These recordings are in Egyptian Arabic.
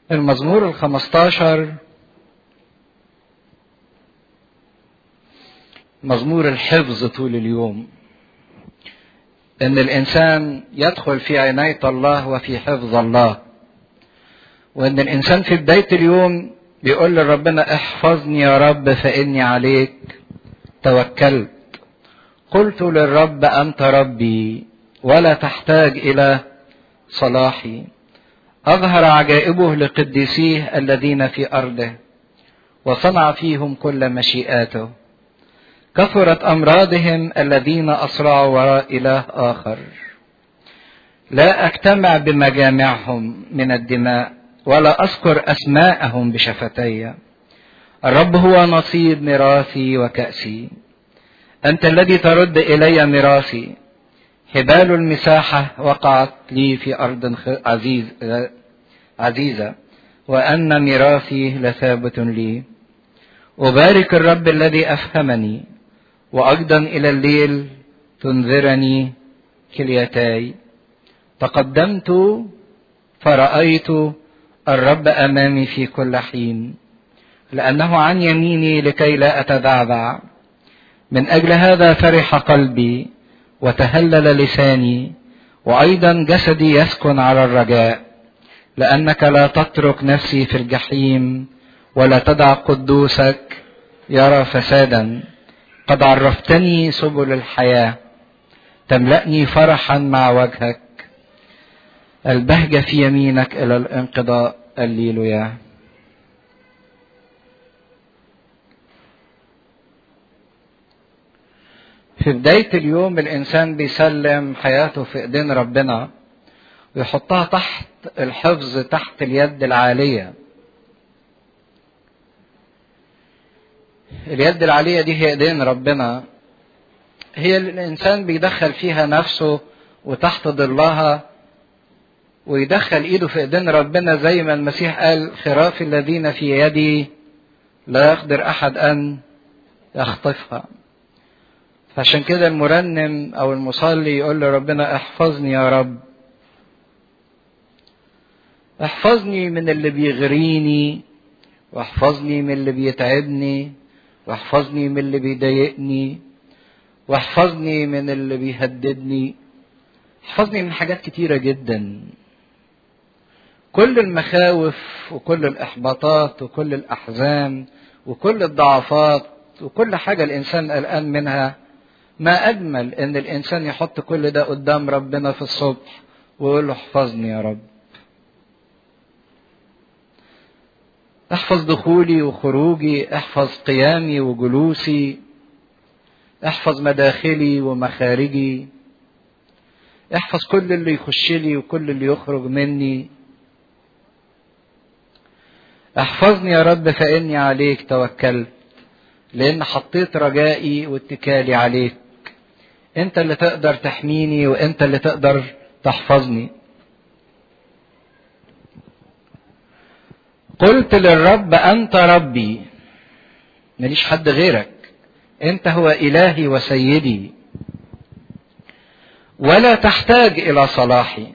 المزمور الخمستاشر مزمور الحفظ طول اليوم ان الانسان يدخل في عناية الله وفي حفظ الله وان الانسان في بداية اليوم بيقول لربنا احفظني يا رب فاني عليك توكلت قلت للرب انت ربي ولا تحتاج الى صلاحي اظهر عجائبه لقديسيه الذين في ارضه وصنع فيهم كل مشيئاته كثرت امراضهم الذين اسرعوا وراء اله اخر لا اجتمع بمجامعهم من الدماء ولا اذكر اسماءهم بشفتي الرب هو نصيب ميراثي وكاسي انت الذي ترد الي ميراثي حبال المساحه وقعت لي في ارض عزيز عزيزه وان ميراثي لثابت لي أبارك الرب الذي أفهمني وأيضا إلى الليل تنذرني كليتاي تقدمت فرأيت الرب أمامي في كل حين لأنه عن يميني لكي لا أتذعذع من أجل هذا فرح قلبي وتهلل لساني وأيضا جسدي يسكن على الرجاء لأنك لا تترك نفسي في الجحيم ولا تدع قدوسك يرى فسادا قد عرفتني سبل الحياة تملأني فرحا مع وجهك البهجة في يمينك إلى الانقضاء الليلويا في بداية اليوم الإنسان بيسلم حياته في إيدين ربنا ويحطها تحت الحفظ تحت اليد العالية اليد العالية دي هي ايدين ربنا هي اللي الانسان بيدخل فيها نفسه وتحت ظلها ويدخل ايده في ايدين ربنا زي ما المسيح قال خراف الذين في يدي لا يقدر احد ان يخطفها فعشان كده المرنم او المصلي يقول لربنا احفظني يا رب احفظني من اللي بيغريني واحفظني من اللي بيتعبني واحفظني من اللي بيضايقني واحفظني من اللي بيهددني احفظني من حاجات كتيرة جدا كل المخاوف وكل الإحباطات وكل الأحزان وكل الضعفات وكل حاجة الإنسان قلقان منها ما أجمل إن الإنسان يحط كل ده قدام ربنا في الصبح ويقول له احفظني يا رب احفظ دخولي وخروجي احفظ قيامي وجلوسي احفظ مداخلي ومخارجي احفظ كل اللي يخش لي وكل اللي يخرج مني احفظني يا رب فاني عليك توكلت لان حطيت رجائي واتكالي عليك انت اللي تقدر تحميني وانت اللي تقدر تحفظني قلت للرب انت ربي ماليش حد غيرك انت هو الهي وسيدي ولا تحتاج الى صلاحي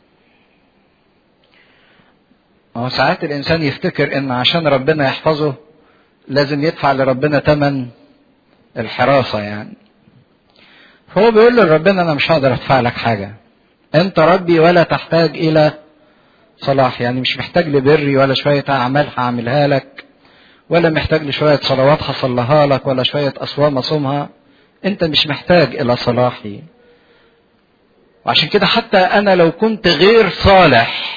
هو ساعات الانسان يفتكر ان عشان ربنا يحفظه لازم يدفع لربنا ثمن الحراسه يعني فهو بيقول لربنا انا مش هقدر ادفع لك حاجه انت ربي ولا تحتاج الى صلاح يعني مش محتاج لبري ولا شوية أعمال هعملها لك ولا محتاج لشوية صلوات هصليها لك ولا شوية أصوام أصومها أنت مش محتاج إلى صلاحي وعشان كده حتى أنا لو كنت غير صالح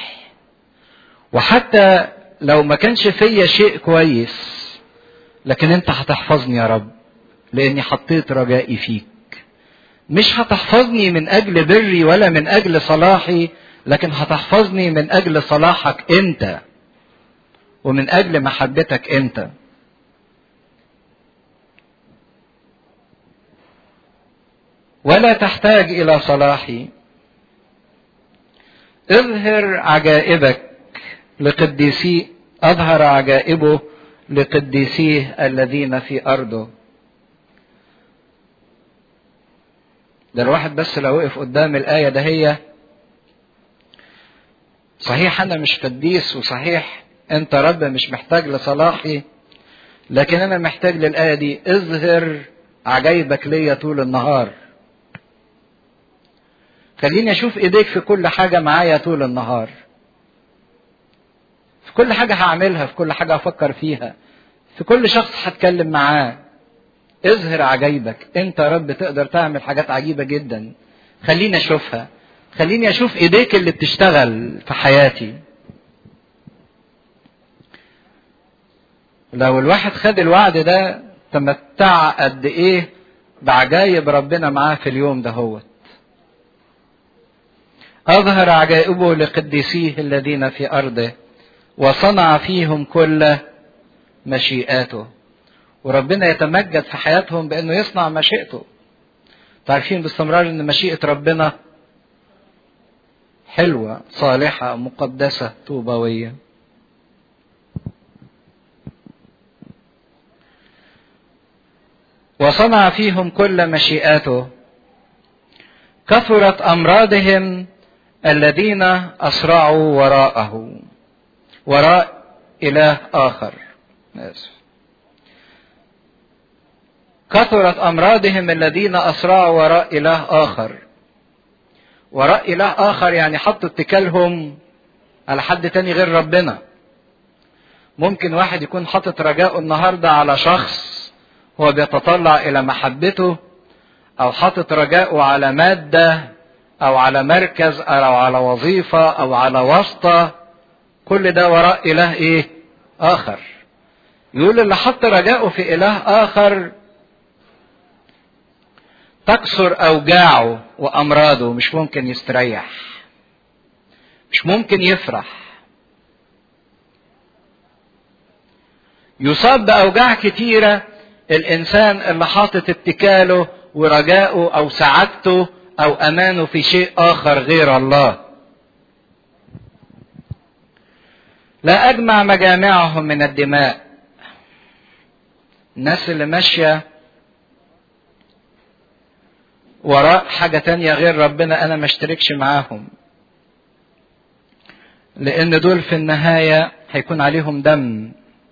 وحتى لو ما كانش فيا شيء كويس لكن أنت هتحفظني يا رب لأني حطيت رجائي فيك مش هتحفظني من أجل بري ولا من أجل صلاحي لكن هتحفظني من اجل صلاحك انت ومن اجل محبتك انت ولا تحتاج الى صلاحي اظهر عجائبك لقديسي اظهر عجائبه لقديسيه الذين في ارضه ده الواحد بس لو وقف قدام الايه ده هي صحيح انا مش قديس وصحيح انت رب مش محتاج لصلاحي لكن انا محتاج للآية دي اظهر عجايبك ليا طول النهار خليني اشوف ايديك في كل حاجة معايا طول النهار في كل حاجة هعملها في كل حاجة هفكر فيها في كل شخص هتكلم معاه اظهر عجايبك انت يا رب تقدر تعمل حاجات عجيبة جدا خليني اشوفها خليني اشوف ايديك اللي بتشتغل في حياتي لو الواحد خد الوعد ده تمتع قد ايه بعجايب ربنا معاه في اليوم ده هوت اظهر عجائبه لقديسيه الذين في ارضه وصنع فيهم كل مشيئاته وربنا يتمجد في حياتهم بانه يصنع مشيئته تعرفين باستمرار ان مشيئه ربنا حلوه صالحه مقدسه طوبويه وصنع فيهم كل مشيئاته كثرت امراضهم الذين اسرعوا وراءه وراء اله اخر اسف كثرت امراضهم الذين اسرعوا وراء اله اخر وراء اله اخر يعني حطوا اتكالهم على حد تاني غير ربنا ممكن واحد يكون حاطط رجاءه النهارده على شخص هو بيتطلع الى محبته او حاطط رجاءه على ماده او على مركز او على وظيفه او على واسطه كل ده وراء اله ايه اخر يقول اللي حط رجاءه في اله اخر تكسر اوجاعه وامراضه مش ممكن يستريح مش ممكن يفرح يصاب باوجاع كتيره الانسان اللي حاطط اتكاله ورجاؤه او سعادته او امانه في شيء اخر غير الله لا اجمع مجامعهم من الدماء الناس اللي ماشيه وراء حاجه تانية غير ربنا انا ما اشتركش معاهم لان دول في النهايه هيكون عليهم دم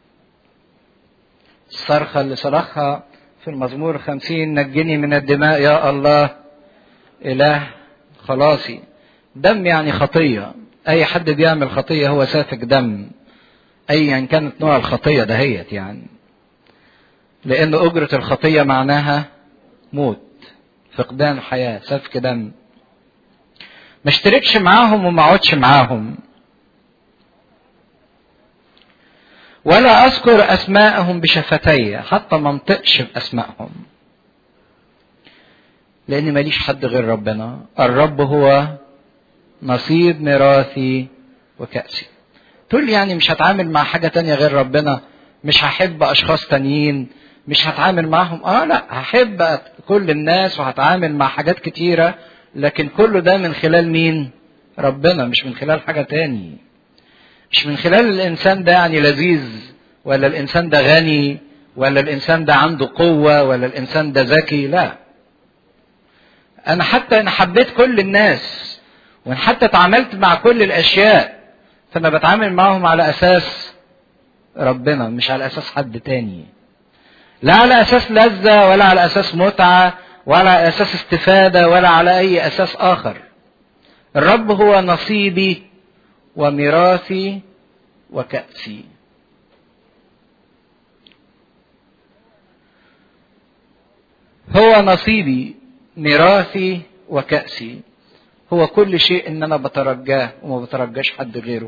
الصرخة اللي صرخها في المزمور خمسين نجني من الدماء يا الله إله خلاصي دم يعني خطية أي حد بيعمل خطية هو سافك دم أيا كانت نوع الخطية دهيت يعني لأن أجرة الخطية معناها موت فقدان حياة سفك دم ما اشتركش معاهم وما اقعدش معاهم ولا اذكر اسماءهم بشفتي حتى ما انطقش باسمائهم لان ماليش حد غير ربنا الرب هو نصيب ميراثي وكأسي تقول لي يعني مش هتعامل مع حاجة تانية غير ربنا مش هحب اشخاص تانيين مش هتعامل معهم اه لا هحب كل الناس وهتعامل مع حاجات كتيرة لكن كل ده من خلال مين ربنا مش من خلال حاجة تاني مش من خلال الانسان ده يعني لذيذ ولا الانسان ده غني ولا الانسان ده عنده قوة ولا الانسان ده ذكي لا انا حتى انا حبيت كل الناس وان حتى اتعاملت مع كل الاشياء فانا بتعامل معهم على اساس ربنا مش على اساس حد تاني لا على اساس لذة ولا على اساس متعة ولا على اساس استفادة ولا على اي اساس اخر الرب هو نصيبي وميراثي وكأسي هو نصيبي ميراثي وكأسي هو كل شيء ان انا بترجاه وما بترجاش حد غيره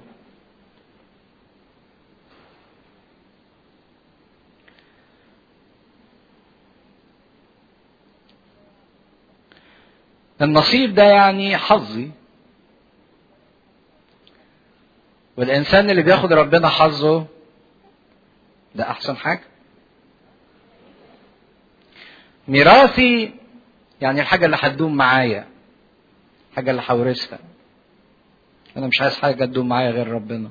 النصيب ده يعني حظي والإنسان اللي بياخد ربنا حظه ده أحسن حاجة ميراثي يعني الحاجة اللي هتدوم معايا الحاجة اللي هورثها أنا مش عايز حاجة تدوم معايا غير ربنا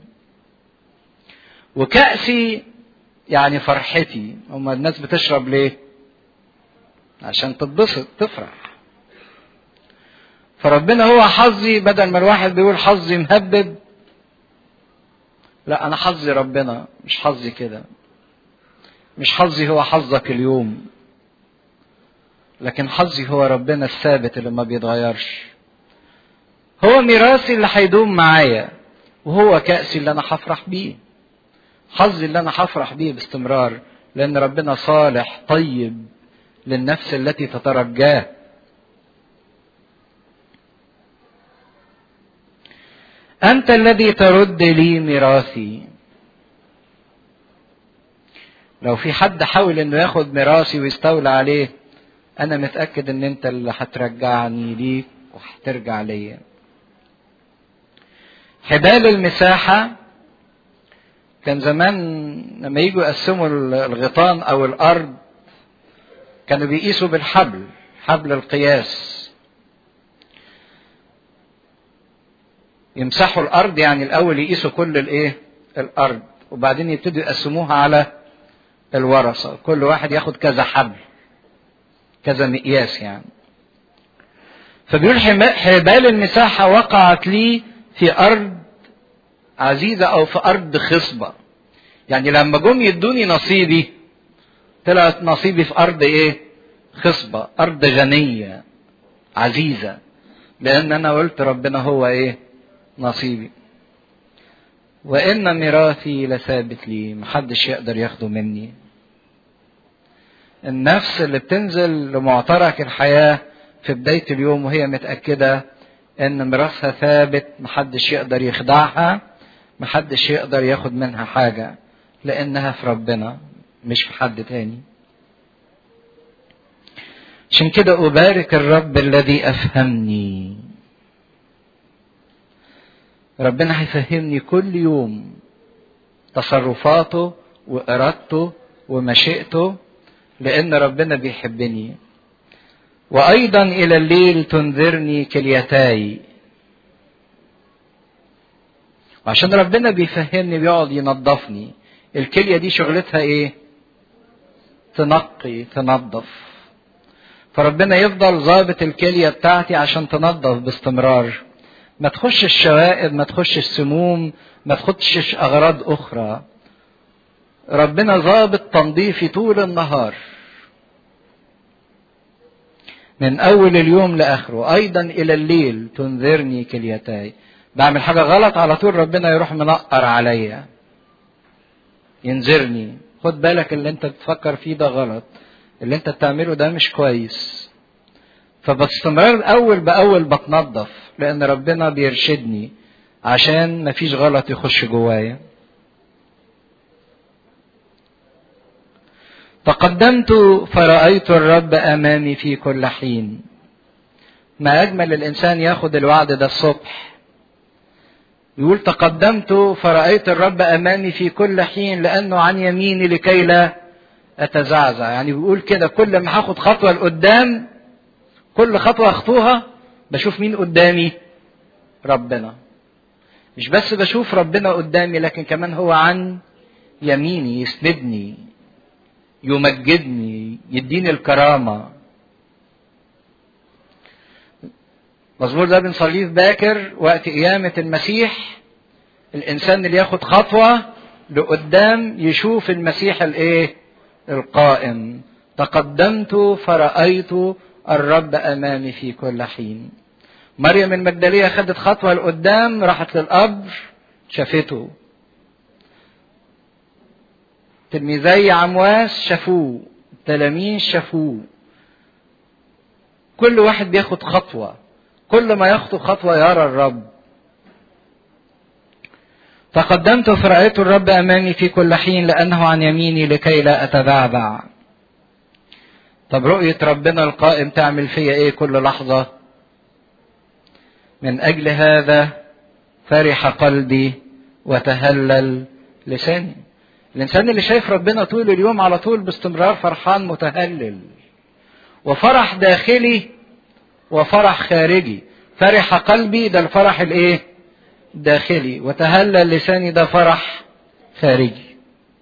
وكأسي يعني فرحتي هما الناس بتشرب ليه عشان تتبسط تفرح فربنا هو حظي بدل ما الواحد بيقول حظي مهبب لا انا حظي ربنا مش حظي كده مش حظي هو حظك اليوم لكن حظي هو ربنا الثابت اللي ما بيتغيرش هو ميراثي اللي هيدوم معايا وهو كأسي اللي انا هفرح بيه حظي اللي انا هفرح بيه باستمرار لان ربنا صالح طيب للنفس التي تترجاه انت الذي ترد لي ميراثي لو في حد حاول انه ياخد ميراثي ويستولى عليه انا متاكد ان انت اللي هترجعني ليك وهترجع ليا حبال المساحه كان زمان لما يجوا يقسموا الغيطان او الارض كانوا بيقيسوا بالحبل حبل القياس يمسحوا الارض يعني الاول يقيسوا كل الايه الارض وبعدين يبتدوا يقسموها على الورثه كل واحد ياخد كذا حبل كذا مقياس يعني فبيقول حبال المساحة وقعت لي في أرض عزيزة أو في أرض خصبة يعني لما جم يدوني نصيبي طلعت نصيبي في أرض إيه خصبة أرض غنية عزيزة لأن أنا قلت ربنا هو إيه نصيبي وإن ميراثي لثابت لي محدش يقدر ياخده مني النفس اللي بتنزل لمعترك الحياة في بداية اليوم وهي متأكدة إن ميراثها ثابت محدش يقدر يخدعها محدش يقدر ياخد منها حاجة لأنها في ربنا مش في حد تاني عشان كده أبارك الرب الذي أفهمني ربنا هيفهمني كل يوم تصرفاته وإرادته ومشيئته لأن ربنا بيحبني وأيضا إلى الليل تنذرني كليتاي وعشان ربنا بيفهمني بيقعد ينظفني الكلية دي شغلتها ايه تنقي تنظف فربنا يفضل ظابط الكلية بتاعتي عشان تنظف باستمرار ما تخش الشوائب ما تخش السموم ما تخشش أغراض أخرى ربنا ظابط تنظيفي طول النهار من أول اليوم لآخره أيضا إلى الليل تنذرني كليتاي بعمل حاجة غلط على طول ربنا يروح منقر عليا ينذرني خد بالك اللي انت بتفكر فيه ده غلط اللي انت بتعمله ده مش كويس فباستمرار اول باول بتنظف لان ربنا بيرشدني عشان مفيش غلط يخش جوايا تقدمت فرأيت الرب أمامي في كل حين ما أجمل الإنسان ياخد الوعد ده الصبح يقول تقدمت فرأيت الرب أمامي في كل حين لأنه عن يميني لكي لا أتزعزع يعني بيقول كده كل ما هاخد خطوة لقدام كل خطوة أخطوها بشوف مين قدامي ربنا مش بس بشوف ربنا قدامي لكن كمان هو عن يميني يسندني يمجدني يديني الكرامة مزمور ده بنصليه في باكر وقت قيامة المسيح الإنسان اللي ياخد خطوة لقدام يشوف المسيح الإيه؟ القائم تقدمت فرأيت الرب أمامي في كل حين مريم المجدلية خدت خطوة لقدام راحت للقبر شافته تلميذي عمواس شافوه التلاميذ شافوه كل واحد بياخد خطوة كل ما يخطو خطوة يرى الرب تقدمت فرأيت الرب أمامي في كل حين لأنه عن يميني لكي لا أتبعبع طب رؤية ربنا القائم تعمل فيا إيه كل لحظة من أجل هذا فرح قلبي وتهلل لساني الإنسان اللي شايف ربنا طول اليوم على طول باستمرار فرحان متهلل وفرح داخلي وفرح خارجي فرح قلبي ده الفرح الايه داخلي وتهلل لساني ده فرح خارجي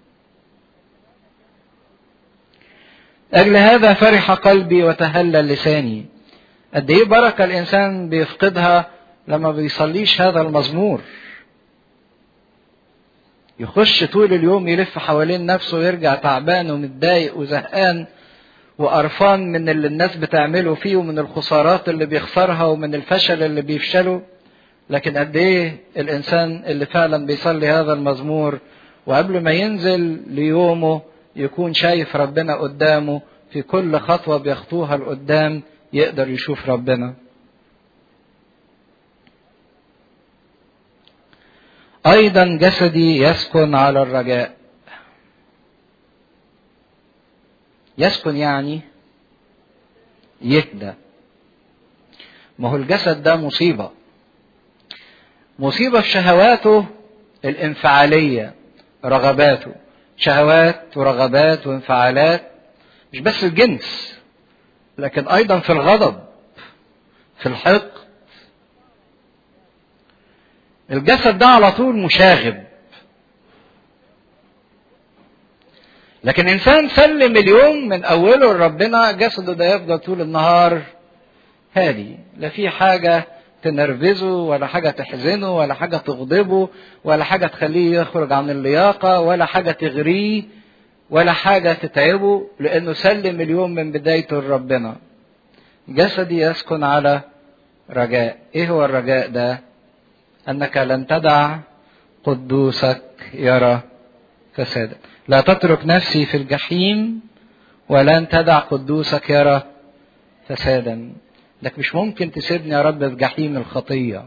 أجل هذا فرح قلبي وتهلل لساني قد ايه بركة الإنسان بيفقدها لما بيصليش هذا المزمور يخش طول اليوم يلف حوالين نفسه ويرجع تعبان ومتضايق وزهقان وقرفان من اللي الناس بتعمله فيه ومن الخسارات اللي بيخسرها ومن الفشل اللي بيفشله لكن قد ايه الانسان اللي فعلا بيصلي هذا المزمور وقبل ما ينزل ليومه يكون شايف ربنا قدامه في كل خطوه بيخطوها لقدام يقدر يشوف ربنا ايضا جسدي يسكن على الرجاء يسكن يعني يهدى ما هو الجسد ده مصيبه مصيبه في شهواته الانفعاليه رغباته شهوات ورغبات وانفعالات مش بس الجنس لكن ايضا في الغضب في الحقد الجسد ده على طول مشاغب لكن انسان سلم اليوم من اوله لربنا جسده ده يفضل طول النهار هادي لا في حاجه تنرفزه ولا حاجه تحزنه ولا حاجه تغضبه ولا حاجه تخليه يخرج عن اللياقه ولا حاجه تغريه ولا حاجه تتعبه لانه سلم اليوم من بدايته لربنا جسدي يسكن على رجاء ايه هو الرجاء ده انك لن تدع قدوسك يرى فسادا لا تترك نفسي في الجحيم ولن تدع قدوسك يرى فسادا لك مش ممكن تسيبني يا رب في جحيم الخطيه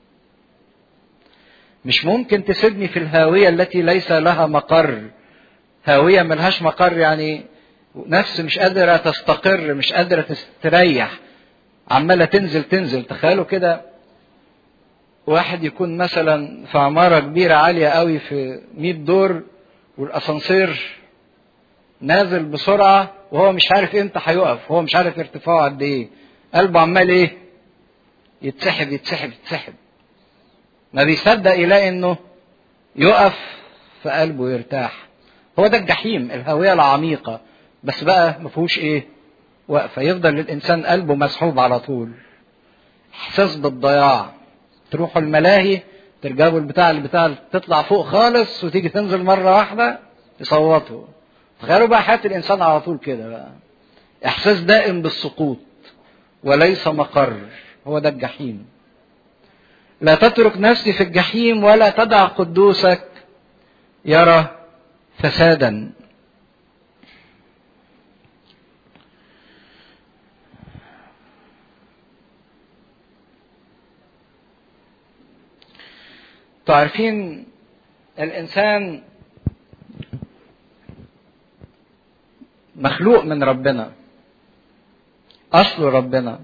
مش ممكن تسيبني في الهاويه التي ليس لها مقر هاويه ملهاش مقر يعني نفس مش قادره تستقر مش قادره تستريح عماله تنزل تنزل تخيلوا كده واحد يكون مثلا في عماره كبيره عاليه قوي في 100 دور والاسانسير نازل بسرعه وهو مش عارف امتى هيقف هو مش عارف ارتفاعه قد ايه قلبه عمال ايه يتسحب يتسحب يتسحب ما بيصدق يلاقي انه يقف فقلبه يرتاح هو ده الجحيم الهوية العميقة بس بقى ما فيهوش ايه وقفة يفضل الانسان قلبه مسحوب على طول احساس بالضياع تروحوا الملاهي ترجعوا البتاع البتاع تطلع فوق خالص وتيجي تنزل مرة واحدة يصوتوا تخيلوا بقى حياة الانسان على طول كده بقى احساس دائم بالسقوط وليس مقر هو ده الجحيم لا تترك نفسي في الجحيم ولا تدع قدوسك يرى فسادا تعرفين الانسان مخلوق من ربنا اصل ربنا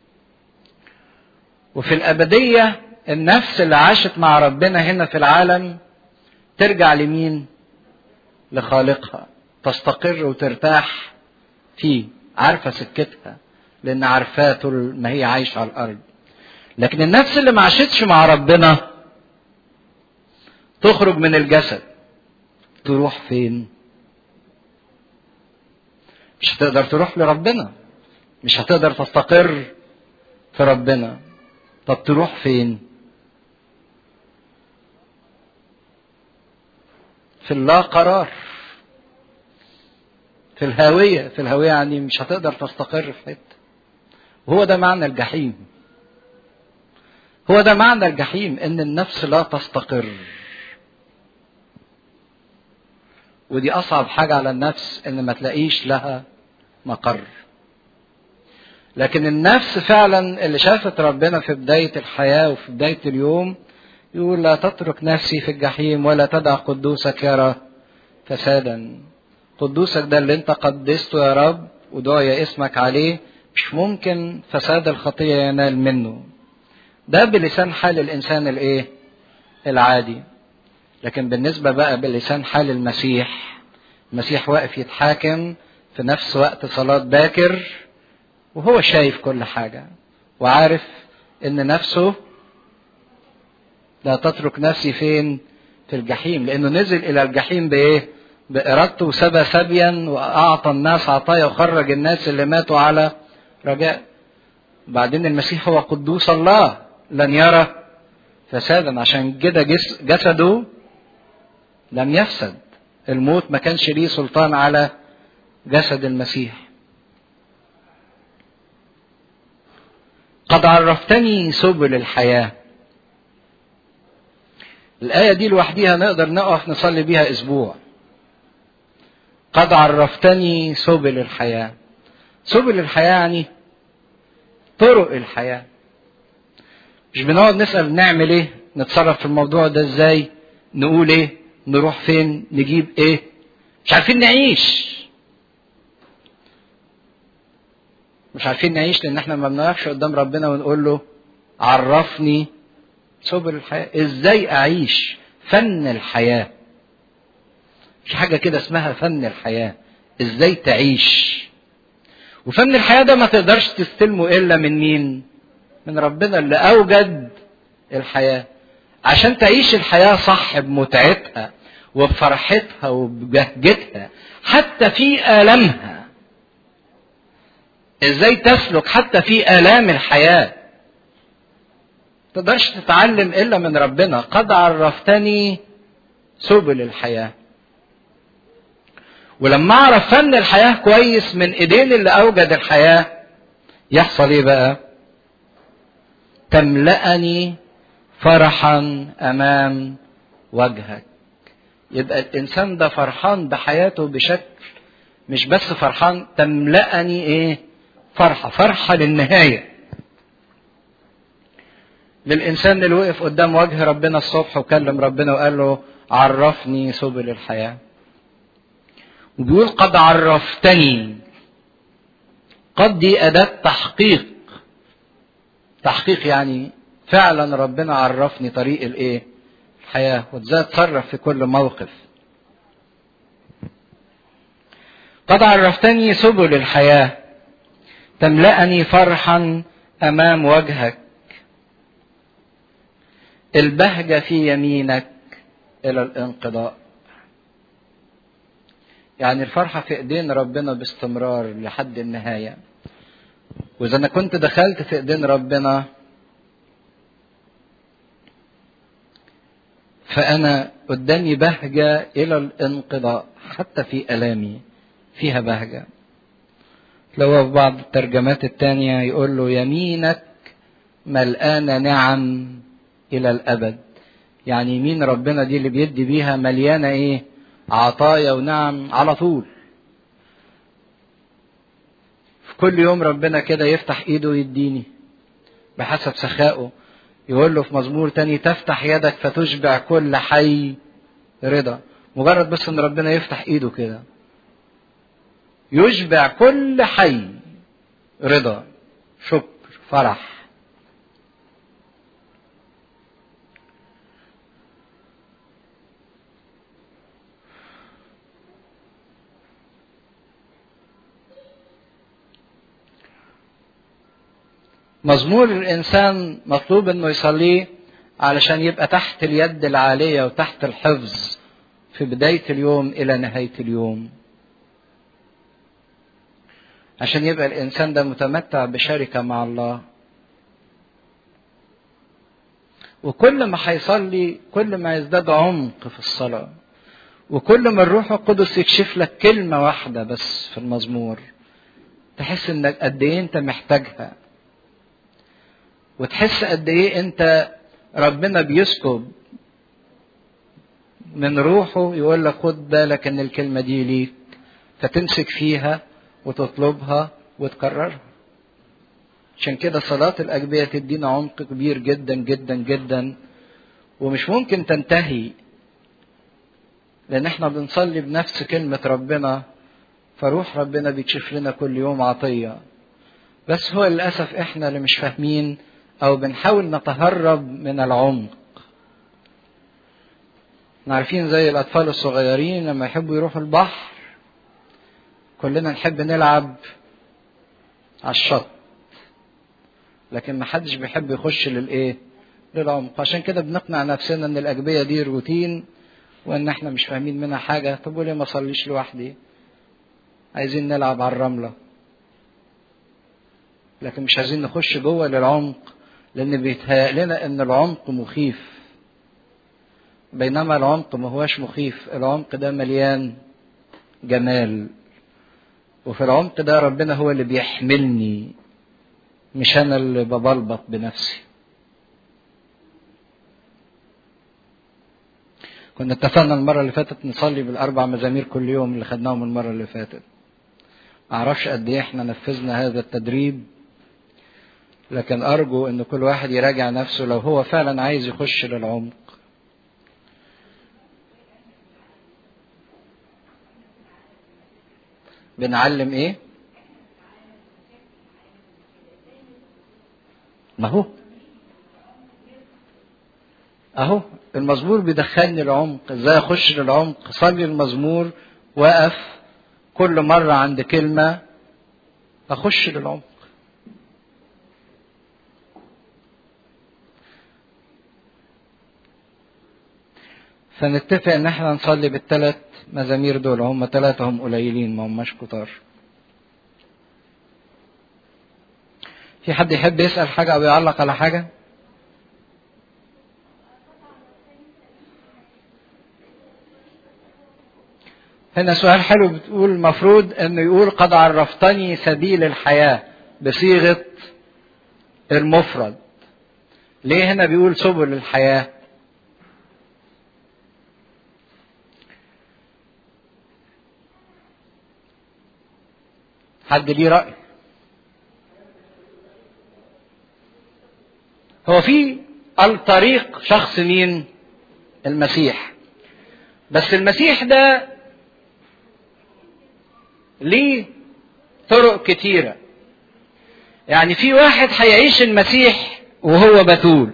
وفي الابديه النفس اللي عاشت مع ربنا هنا في العالم ترجع لمين لخالقها تستقر وترتاح فيه عارفه سكتها لان عارفاه طول ما هي عايشه على الارض لكن النفس اللي ما عاشتش مع ربنا تخرج من الجسد تروح فين مش هتقدر تروح لربنا مش هتقدر تستقر في ربنا طب تروح فين في اللا قرار في الهاوية في الهاوية يعني مش هتقدر تستقر في حتة وهو ده معنى الجحيم هو ده معنى الجحيم ان النفس لا تستقر ودي اصعب حاجة على النفس ان ما تلاقيش لها مقر لكن النفس فعلا اللي شافت ربنا في بداية الحياة وفي بداية اليوم يقول لا تترك نفسي في الجحيم ولا تدع قدوسك يرى فسادا قدوسك ده اللي انت قدسته يا رب ودعي اسمك عليه مش ممكن فساد الخطية ينال منه ده بلسان حال الانسان الايه العادي لكن بالنسبة بقى بلسان حال المسيح المسيح واقف يتحاكم في نفس وقت صلاة باكر وهو شايف كل حاجة وعارف ان نفسه لا تترك نفسي فين في الجحيم لانه نزل الى الجحيم بايه بارادته وسبى سبيا واعطى الناس عطايا وخرج الناس اللي ماتوا على رجاء بعدين المسيح هو قدوس الله لن يرى فسادا عشان كده جسده لم يفسد الموت ما كانش ليه سلطان على جسد المسيح قد عرفتني سبل الحياة الآية دي لوحديها نقدر نقف نصلي بيها أسبوع قد عرفتني سبل الحياة سبل الحياة يعني طرق الحياة مش بنقعد نسأل نعمل ايه نتصرف في الموضوع ده ازاي نقول ايه نروح فين نجيب ايه مش عارفين نعيش مش عارفين نعيش لان احنا ما بنقفش قدام ربنا ونقول له عرفني سبل الحياة ازاي اعيش فن الحياة مش حاجة كده اسمها فن الحياة ازاي تعيش وفن الحياة ده ما تقدرش تستلمه الا من مين من ربنا اللي اوجد الحياة عشان تعيش الحياة صح بمتعتها وبفرحتها وببهجتها حتى في آلامها ازاي تسلك حتى في آلام الحياة تقدرش تتعلم إلا من ربنا قد عرفتني سبل الحياة ولما أعرف فن الحياة كويس من إيدين اللي أوجد الحياة يحصل إيه بقى تملأني فرحا أمام وجهك يبقى الإنسان ده فرحان بحياته بشكل مش بس فرحان تملأني إيه فرحة فرحة للنهاية للإنسان اللي وقف قدام وجه ربنا الصبح وكلم ربنا وقال له عرفني سبل الحياة وبيقول قد عرفتني قد دي أداة تحقيق تحقيق يعني فعلا ربنا عرفني طريق الايه الحياة وازاي اتصرف في كل موقف قد عرفتني سبل الحياه تملأني فرحا أمام وجهك البهجة في يمينك إلى الانقضاء يعني الفرحة في إيدين ربنا باستمرار لحد النهاية وإذا أنا كنت دخلت في إيدين ربنا فأنا قدامي بهجة إلى الانقضاء حتى في ألامي فيها بهجة لو في بعض الترجمات التانية يقول له يمينك ملآنة نعم إلى الأبد يعني يمين ربنا دي اللي بيدي بيها مليانة إيه عطايا ونعم على طول في كل يوم ربنا كده يفتح إيده ويديني بحسب سخائه يقول له في مزمور تاني تفتح يدك فتشبع كل حي رضا مجرد بس ان ربنا يفتح ايده كده يشبع كل حي رضا شكر فرح مزمور الانسان مطلوب انه يصليه علشان يبقى تحت اليد العاليه وتحت الحفظ في بدايه اليوم الى نهايه اليوم عشان يبقى الانسان ده متمتع بشركه مع الله وكل ما هيصلي كل ما يزداد عمق في الصلاه وكل ما الروح القدس يكشف لك كلمه واحده بس في المزمور تحس انك قد ايه انت محتاجها وتحس قد ايه انت ربنا بيسكب من روحه يقول لك خد بالك ان الكلمه دي ليك فتمسك فيها وتطلبها وتكررها عشان كده صلاة الأجبية تدينا عمق كبير جدا جدا جدا ومش ممكن تنتهي لأن احنا بنصلي بنفس كلمة ربنا فروح ربنا بيكشف لنا كل يوم عطية بس هو للأسف احنا اللي مش فاهمين أو بنحاول نتهرب من العمق احنا عارفين زي الأطفال الصغيرين لما يحبوا يروحوا البحر كلنا نحب نلعب على الشط لكن ما حدش بيحب يخش للايه للعمق عشان كده بنقنع نفسنا ان الاجبيه دي روتين وان احنا مش فاهمين منها حاجه طب وليه ما اصليش لوحدي عايزين نلعب على الرمله لكن مش عايزين نخش جوه للعمق لان بيتهيأ لنا ان العمق مخيف بينما العمق ما هوش مخيف العمق ده مليان جمال وفي العمق ده ربنا هو اللي بيحملني مش انا اللي ببلبط بنفسي كنا اتفقنا المره اللي فاتت نصلي بالاربع مزامير كل يوم اللي خدناهم المره اللي فاتت معرفش قد ايه احنا نفذنا هذا التدريب لكن ارجو ان كل واحد يراجع نفسه لو هو فعلا عايز يخش للعمق بنعلم ايه ما هو اهو المزمور بيدخلني العمق ازاي اخش للعمق صلي المزمور واقف كل مرة عند كلمة اخش للعمق فنتفق ان احنا نصلي بالثلاث مزامير دول هم ثلاثة هم قليلين ما هماش كتار في حد يحب يسأل حاجة أو يعلق على حاجة؟ هنا سؤال حلو بتقول المفروض انه يقول قد عرفتني سبيل الحياة بصيغة المفرد ليه هنا بيقول سبل الحياة حد ليه رأي هو في الطريق شخص مين المسيح بس المسيح ده ليه طرق كتيرة يعني في واحد هيعيش المسيح وهو بتول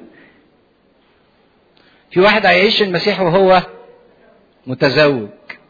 في واحد هيعيش المسيح وهو متزوج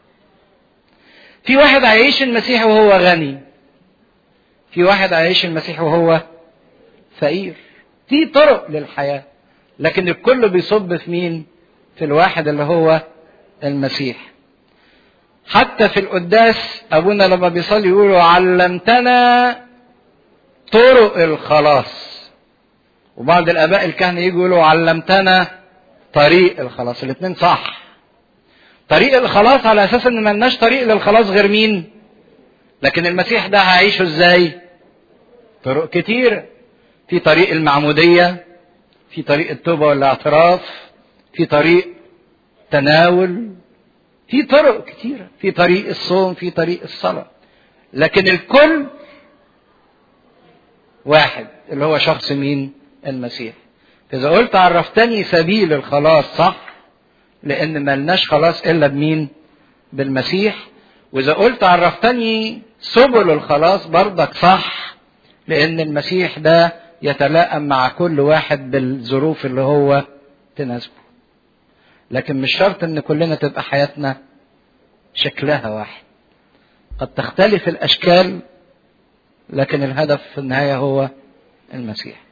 في واحد هيعيش المسيح وهو غني في واحد هيعيش المسيح وهو فقير في طرق للحياة لكن الكل بيصب في مين في الواحد اللي هو المسيح حتى في القداس ابونا لما بيصلي يقولوا علمتنا طرق الخلاص وبعض الاباء الكهنه يجوا يقولوا علمتنا طريق الخلاص الاثنين صح طريق الخلاص على اساس ان ملناش طريق للخلاص غير مين لكن المسيح ده هيعيشه ازاي طرق كتير في طريق المعموديه في طريق التوبه والاعتراف في طريق تناول في طرق كتيرة في طريق الصوم في طريق الصلاة لكن الكل واحد اللي هو شخص مين المسيح إذا قلت عرفتني سبيل الخلاص صح لأن ملناش خلاص إلا بمين بالمسيح وإذا قلت عرفتني سبل الخلاص برضك صح لأن المسيح ده يتلائم مع كل واحد بالظروف اللي هو تناسبه لكن مش شرط ان كلنا تبقى حياتنا شكلها واحد قد تختلف الاشكال لكن الهدف في النهايه هو المسيح